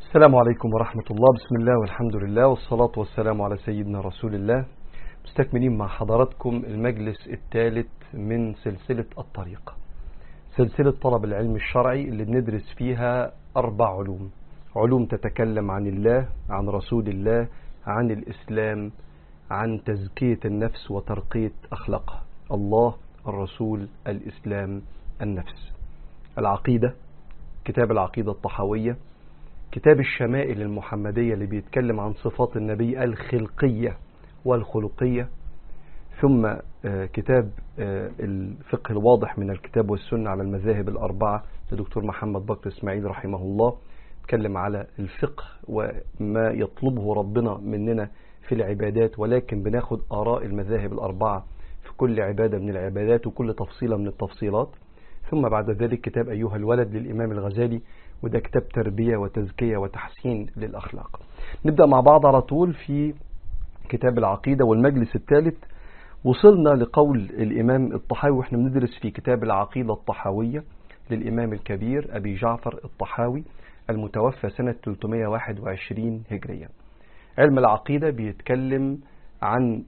السلام عليكم ورحمة الله بسم الله والحمد لله والصلاة والسلام على سيدنا رسول الله مستكملين مع حضراتكم المجلس الثالث من سلسلة الطريق سلسلة طلب العلم الشرعي اللي بندرس فيها أربع علوم علوم تتكلم عن الله عن رسول الله عن الإسلام عن تزكية النفس وترقية أخلاقها الله الرسول الإسلام النفس العقيدة كتاب العقيدة الطحاوية كتاب الشمائل المحمدية اللي بيتكلم عن صفات النبي الخلقية والخلقية ثم كتاب الفقه الواضح من الكتاب والسنة على المذاهب الأربعة لدكتور محمد بكر إسماعيل رحمه الله تكلم على الفقه وما يطلبه ربنا مننا في العبادات ولكن بناخد آراء المذاهب الأربعة في كل عبادة من العبادات وكل تفصيلة من التفصيلات ثم بعد ذلك كتاب أيها الولد للإمام الغزالي وده كتاب تربية وتزكية وتحسين للأخلاق نبدأ مع بعض على طول في كتاب العقيدة والمجلس الثالث وصلنا لقول الإمام الطحاوي وإحنا بندرس في كتاب العقيدة الطحاوية للإمام الكبير أبي جعفر الطحاوي المتوفى سنة 321 هجريا علم العقيدة بيتكلم عن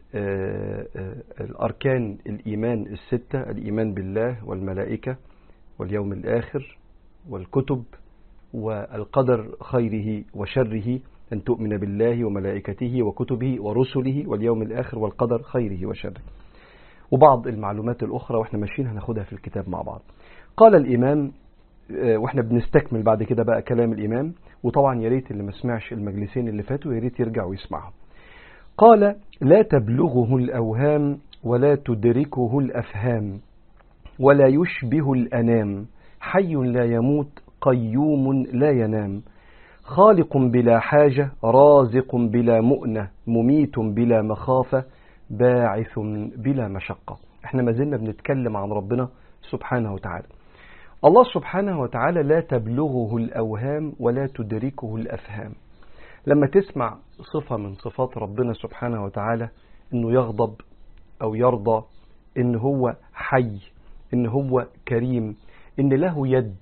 الأركان الإيمان الستة الإيمان بالله والملائكة واليوم الآخر والكتب والقدر خيره وشره أن تؤمن بالله وملائكته وكتبه ورسله واليوم الآخر والقدر خيره وشره وبعض المعلومات الأخرى وإحنا ماشيين هناخدها في الكتاب مع بعض قال الإمام وإحنا بنستكمل بعد كده بقى كلام الإمام وطبعا يا ريت اللي ما سمعش المجلسين اللي فاتوا يا ريت يرجع ويسمعهم قال لا تبلغه الأوهام ولا تدركه الأفهام ولا يشبه الأنام حي لا يموت قيوم لا ينام خالق بلا حاجة رازق بلا مؤنة مميت بلا مخافة باعث بلا مشقة احنا ما زلنا بنتكلم عن ربنا سبحانه وتعالى الله سبحانه وتعالى لا تبلغه الأوهام ولا تدركه الأفهام لما تسمع صفة من صفات ربنا سبحانه وتعالى انه يغضب او يرضى ان هو حي ان هو كريم ان له يد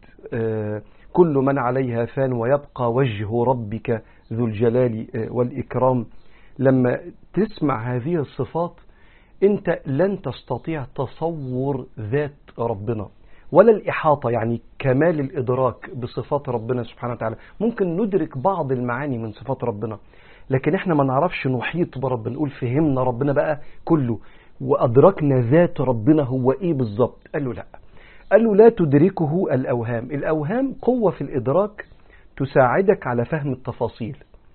كل من عليها فان ويبقى وجه ربك ذو الجلال والإكرام لما تسمع هذه الصفات انت لن تستطيع تصور ذات ربنا ولا الإحاطة يعني كمال الإدراك بصفات ربنا سبحانه وتعالى ممكن ندرك بعض المعاني من صفات ربنا لكن احنا ما نعرفش نحيط بربنا نقول فهمنا ربنا بقى كله وأدركنا ذات ربنا هو إيه بالظبط قال له لأ قال له لا تدركه الأوهام الأوهام قوة في الإدراك تساعدك على فهم التفاصيل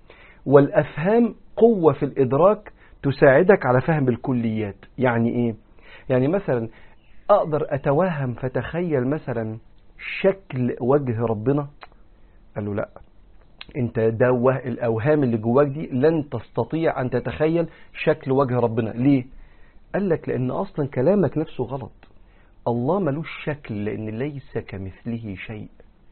والأفهام قوة في الإدراك تساعدك على فهم الكليات يعني إيه؟ يعني مثلا أقدر أتوهم فتخيل مثلا شكل وجه ربنا قال له لا انت ده الأوهام اللي جواك دي لن تستطيع أن تتخيل شكل وجه ربنا ليه؟ قال لك لأن أصلا كلامك نفسه غلط الله ملوش شكل لأن ليس كمثله شيء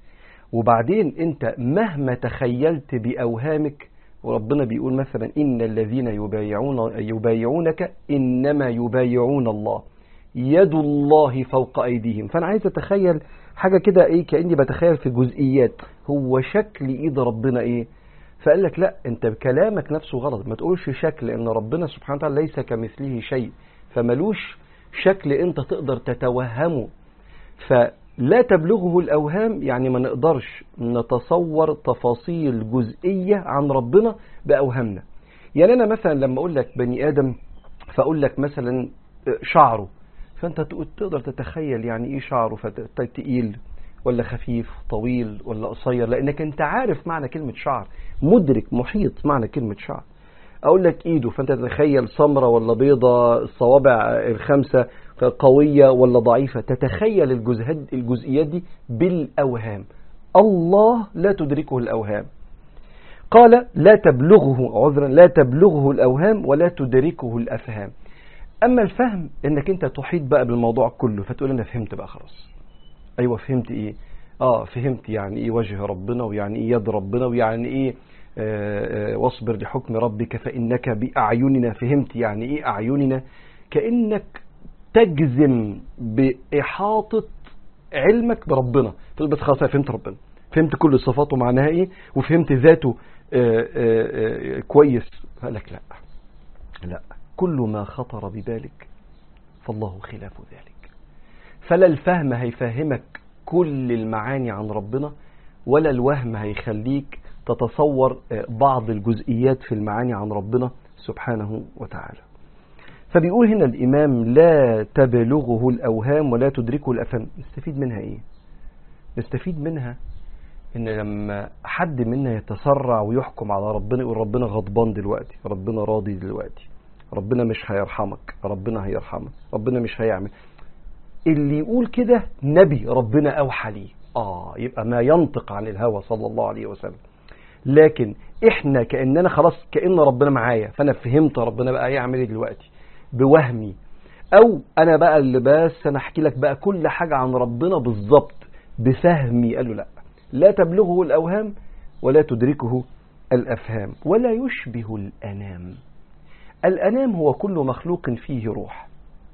وبعدين أنت مهما تخيلت بأوهامك وربنا بيقول مثلا إن الذين يبايعون يبايعونك إنما يبايعون الله يد الله فوق أيديهم فأنا عايز أتخيل حاجة كده إيه كأني بتخيل في جزئيات هو شكل إيد ربنا إيه فقال لك لا أنت بكلامك نفسه غلط ما تقولش شكل لأن ربنا سبحانه وتعالى ليس كمثله شيء فملوش شكل انت تقدر تتوهمه فلا تبلغه الأوهام يعني ما نقدرش نتصور تفاصيل جزئية عن ربنا بأوهامنا يعني أنا مثلا لما أقول لك بني آدم فأقول لك مثلا شعره فأنت تقدر تتخيل يعني إيه شعره فتقيل ولا خفيف طويل ولا قصير لأنك أنت عارف معنى كلمة شعر مدرك محيط معنى كلمة شعر اقول لك ايده فانت تتخيل سمرة ولا بيضة الصوابع الخمسة قوية ولا ضعيفة تتخيل الجزئيات الجزئيات دي بالاوهام الله لا تدركه الاوهام قال لا تبلغه عذرا لا تبلغه الاوهام ولا تدركه الافهام اما الفهم انك انت تحيط بقى بالموضوع كله فتقول انا فهمت بقى خلاص ايوه فهمت ايه اه فهمت يعني ايه وجه ربنا ويعني ايه يد ربنا ويعني ايه واصبر لحكم ربك فإنك بأعيننا فهمت يعني إيه أعيننا كأنك تجزم بإحاطة علمك بربنا تقول بس خلاص أنا فهمت ربنا فهمت كل صفاته معناها ايه وفهمت ذاته آآ آآ كويس قال لك لا لا كل ما خطر ببالك فالله خلاف ذلك فلا الفهم هيفهمك كل المعاني عن ربنا ولا الوهم هيخليك تتصور بعض الجزئيات في المعاني عن ربنا سبحانه وتعالى فبيقول هنا الإمام لا تبلغه الأوهام ولا تدركه الأفهام نستفيد منها إيه نستفيد منها إن لما حد منا يتسرع ويحكم على ربنا يقول ربنا غضبان دلوقتي ربنا راضي دلوقتي ربنا مش هيرحمك ربنا هيرحمك ربنا مش هيعمل اللي يقول كده نبي ربنا أوحى ليه آه يبقى ما ينطق عن الهوى صلى الله عليه وسلم لكن احنا كاننا خلاص كان ربنا معايا فانا فهمت ربنا بقى يعمل ايه دلوقتي بوهمي او انا بقى اللي بس انا احكي لك بقى كل حاجه عن ربنا بالظبط بفهمي قال له لا لا تبلغه الاوهام ولا تدركه الافهام ولا يشبه الانام الانام هو كل مخلوق فيه روح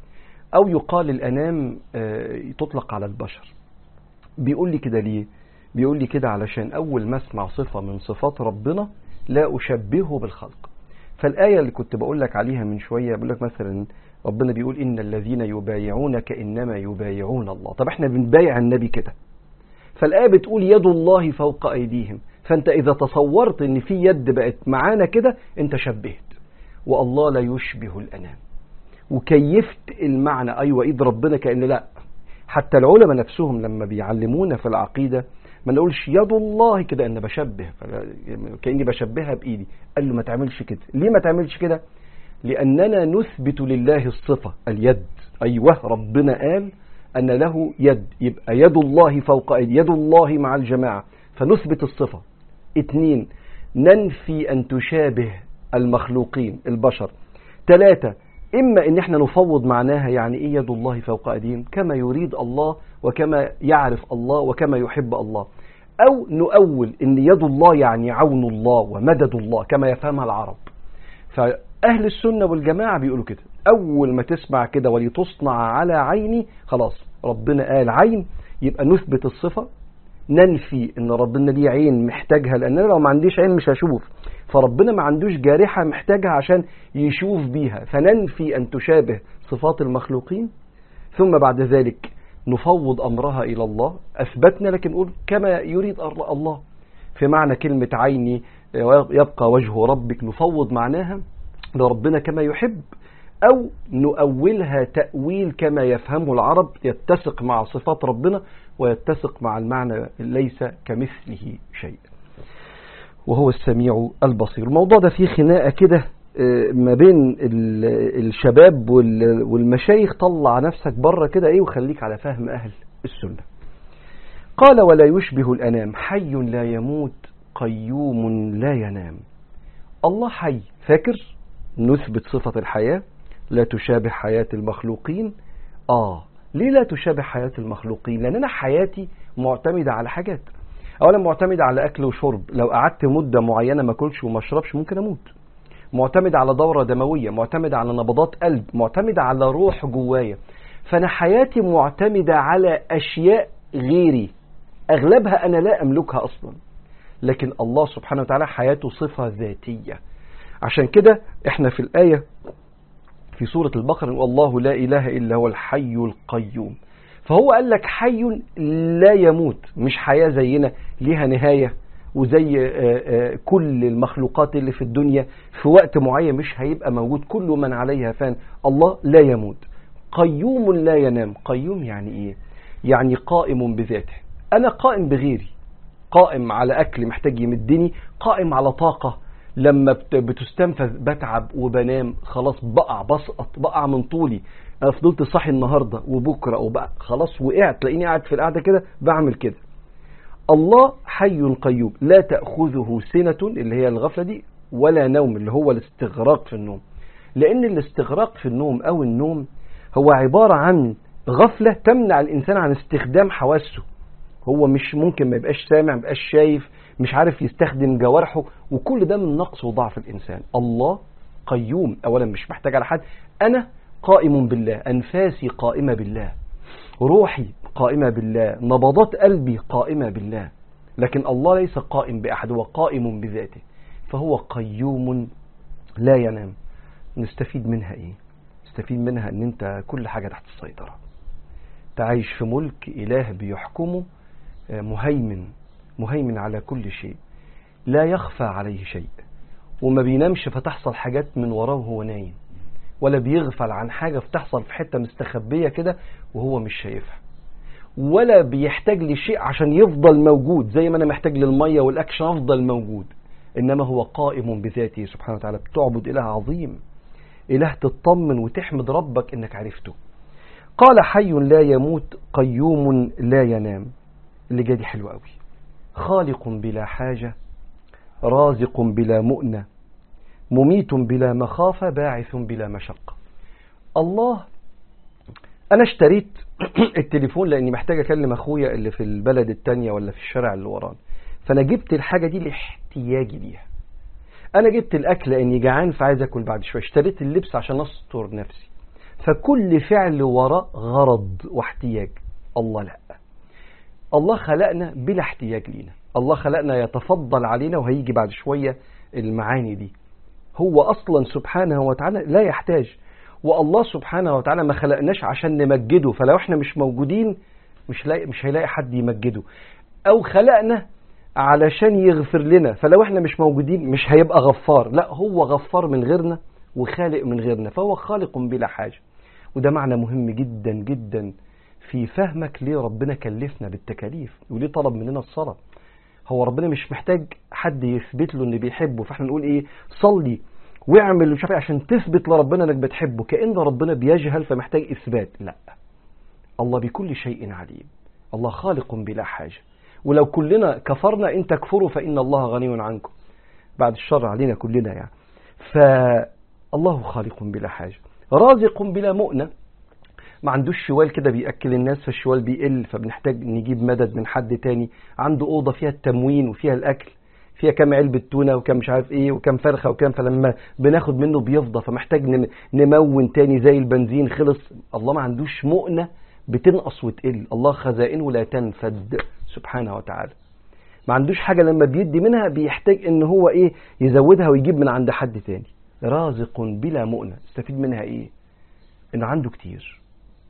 او يقال الانام تطلق على البشر بيقول لي كده ليه بيقول لي كده علشان أول ما أسمع صفة من صفات ربنا لا أشبهه بالخلق فالآية اللي كنت بقول لك عليها من شوية بقول لك مثلا ربنا بيقول إن الذين يبايعونك إنما يبايعون الله طب احنا بنبايع النبي كده فالآية بتقول يد الله فوق أيديهم فأنت إذا تصورت إن في يد بقت معانا كده أنت شبهت والله لا يشبه الأنام وكيفت المعنى أيوة إيد ربنا كأن لا حتى العلماء نفسهم لما بيعلمونا في العقيدة ما نقولش يد الله كده ان بشبه كاني بشبهها بايدي قال له ما تعملش كده ليه ما تعملش كده لاننا نثبت لله الصفه اليد ايوه ربنا قال ان له يد يبقى يد الله فوق ايدي يد الله مع الجماعه فنثبت الصفه اتنين ننفي ان تشابه المخلوقين البشر ثلاثة إما إن إحنا نفوض معناها يعني إيه يد الله فوق أيديهم كما يريد الله وكما يعرف الله وكما يحب الله أو نؤول إن يد الله يعني عون الله ومدد الله كما يفهمها العرب فأهل السنة والجماعة بيقولوا كده أول ما تسمع كده ولتصنع على عيني خلاص ربنا قال عين يبقى نثبت الصفة ننفي ان ربنا ليه عين محتاجها لان انا لو ما عنديش عين مش هشوف فربنا ما عندوش جارحة محتاجها عشان يشوف بيها فننفي ان تشابه صفات المخلوقين ثم بعد ذلك نفوض امرها الى الله اثبتنا لكن نقول كما يريد الله في معنى كلمة عيني يبقى وجه ربك نفوض معناها لربنا كما يحب أو نؤولها تأويل كما يفهمه العرب يتسق مع صفات ربنا ويتسق مع المعنى ليس كمثله شيء وهو السميع البصير الموضوع ده فيه خناقة كده ما بين الشباب والمشايخ طلع نفسك بره كده ايه وخليك على فهم أهل السنة قال ولا يشبه الأنام حي لا يموت قيوم لا ينام الله حي فاكر نثبت صفة الحياة لا تشابه حياة المخلوقين آه ليه لا تشابه حياة المخلوقين لأن أنا حياتي معتمدة على حاجات أولا معتمدة على أكل وشرب لو قعدت مدة معينة ما أكلش وما أشربش ممكن أموت معتمد على دورة دموية معتمد على نبضات قلب معتمد على روح جوايا فأنا حياتي معتمدة على أشياء غيري أغلبها أنا لا أملكها أصلا لكن الله سبحانه وتعالى حياته صفة ذاتية عشان كده احنا في الآية في سورة البقرة الله لا إله إلا هو الحي القيوم فهو قال لك حي لا يموت مش حياة زينا ليها نهاية وزي كل المخلوقات اللي في الدنيا في وقت معين مش هيبقى موجود كل من عليها فان الله لا يموت قيوم لا ينام قيوم يعني ايه يعني قائم بذاته انا قائم بغيري قائم على اكل محتاج يمدني قائم على طاقة لما بتستنفذ بتعب وبنام خلاص بقع بسقط بقع من طولي انا فضلت صاحي النهارده وبكره وبقى خلاص وقعت تلاقيني قاعد في القعده كده بعمل كده الله حي قيوم لا تاخذه سنه اللي هي الغفله دي ولا نوم اللي هو الاستغراق في النوم لان الاستغراق في النوم او النوم هو عباره عن غفله تمنع الانسان عن استخدام حواسه هو مش ممكن ما يبقاش سامع ما يبقاش شايف مش عارف يستخدم جوارحه وكل ده من نقص وضعف الإنسان الله قيوم أولا مش محتاج على حد أنا قائم بالله أنفاسي قائمة بالله روحي قائمة بالله نبضات قلبي قائمة بالله لكن الله ليس قائم بأحد هو قائم بذاته فهو قيوم لا ينام نستفيد منها ايه نستفيد منها ان انت كل حاجة تحت السيطرة تعيش في ملك اله بيحكمه مهيمن مهيمن على كل شيء لا يخفى عليه شيء وما بينامش فتحصل حاجات من وراه وهو نايم ولا بيغفل عن حاجة بتحصل في حتة مستخبية كده وهو مش شايفها ولا بيحتاج لشيء عشان يفضل موجود زي ما انا محتاج للمية والاكشن افضل موجود انما هو قائم بذاته سبحانه وتعالى بتعبد اله عظيم اله تطمن وتحمد ربك انك عرفته قال حي لا يموت قيوم لا ينام اللي جاي دي حلوة قوي خالق بلا حاجة رازق بلا مؤنة مميت بلا مخافة باعث بلا مشقة الله أنا اشتريت التليفون لأني محتاج أكلم أخويا اللي في البلد التانية ولا في الشارع اللي ورانا فأنا جبت الحاجة دي لاحتياجي ليها أنا جبت الأكل لأني جعان فعايز أكل بعد شوية اشتريت اللبس عشان أستر نفسي فكل فعل وراء غرض واحتياج الله لا الله خلقنا بلا احتياج لينا الله خلقنا يتفضل علينا وهيجي بعد شوية المعاني دي هو أصلا سبحانه وتعالى لا يحتاج والله سبحانه وتعالى ما خلقناش عشان نمجده فلو احنا مش موجودين مش لاقي مش هيلاقي حد يمجده او خلقنا علشان يغفر لنا فلو احنا مش موجودين مش هيبقى غفار لا هو غفار من غيرنا وخالق من غيرنا فهو خالق بلا حاجة وده معنى مهم جدا جدا في فهمك ليه ربنا كلفنا بالتكاليف وليه طلب مننا الصلاة هو ربنا مش محتاج حد يثبت له ان بيحبه فاحنا نقول ايه صلي واعمل مش عارف عشان تثبت لربنا انك بتحبه كأن ربنا بيجهل فمحتاج اثبات لا الله بكل شيء عليم الله خالق بلا حاجة ولو كلنا كفرنا ان تكفروا فإن الله غني عنكم بعد الشر علينا كلنا يعني فالله خالق بلا حاجة رازق بلا مؤنة ما عندوش شوال كده بيأكل الناس فالشوال بيقل فبنحتاج نجيب مدد من حد تاني عنده أوضة فيها التموين وفيها الأكل فيها كام علبة تونة وكم مش عارف ايه وكم فرخة وكم فلما بناخد منه بيفضى فمحتاج نمون تاني زي البنزين خلص الله ما عندوش مؤنة بتنقص وتقل الله خزائنه لا تنفد سبحانه وتعالى ما عندوش حاجة لما بيدي منها بيحتاج ان هو ايه يزودها ويجيب من عند حد تاني رازق بلا مؤنة استفيد منها ايه ان عنده كتير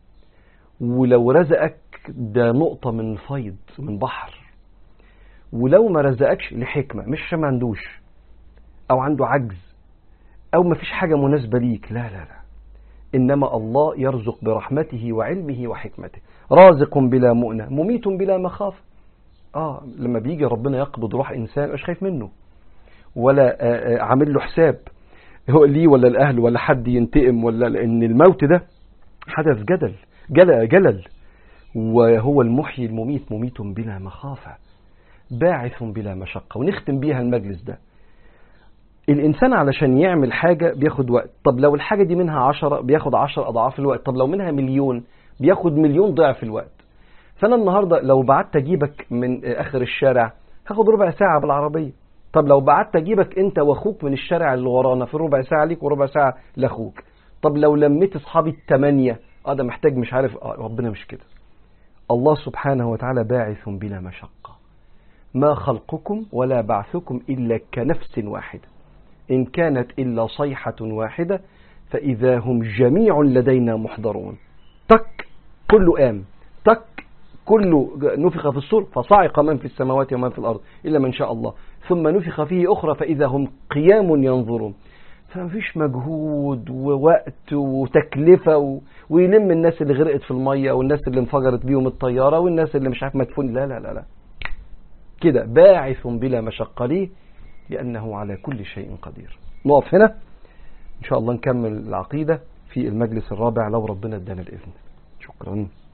ولو رزقك ده نقطة من فيض من بحر ولو ما رزقكش لحكمة مش عشان ما عندوش أو عنده عجز أو ما فيش حاجة مناسبة ليك لا لا لا إنما الله يرزق برحمته وعلمه وحكمته رازق بلا مؤنة مميت بلا مخافة آه لما بيجي ربنا يقبض روح إنسان مش خايف منه ولا آه آه عامل له حساب هو ليه ولا الأهل ولا حد ينتقم ولا لأن الموت ده حدث جدل جلل, جلل وهو المحيي المميت مميت بلا مخافة باعث بلا مشقة ونختم بيها المجلس ده الإنسان علشان يعمل حاجة بياخد وقت طب لو الحاجة دي منها عشرة بياخد عشر أضعاف الوقت طب لو منها مليون بياخد مليون ضعف الوقت فأنا النهاردة لو بعت أجيبك من آخر الشارع هاخد ربع ساعة بالعربية طب لو بعت أجيبك أنت وأخوك من الشارع اللي ورانا في ربع ساعة ليك وربع ساعة لأخوك طب لو لميت أصحابي التمانية اه ده محتاج مش عارف آه ربنا مش كده الله سبحانه وتعالى باعث بلا مشقة ما خلقكم ولا بعثكم إلا كنفس واحدة إن كانت إلا صيحة واحدة فإذا هم جميع لدينا محضرون تك كله قام تك كله نفخ في الصور فصعق من في السماوات ومن في الأرض إلا من شاء الله ثم نفخ فيه أخرى فإذا هم قيام ينظرون فمفيش مجهود ووقت وتكلفة و... ويلم الناس اللي غرقت في المية والناس اللي انفجرت بيهم الطيارة والناس اللي مش عارف مدفون لا لا لا لا كده باعث بلا مشقة ليه لأنه على كل شيء قدير نقف هنا إن شاء الله نكمل العقيدة في المجلس الرابع لو ربنا ادانا الإذن شكرا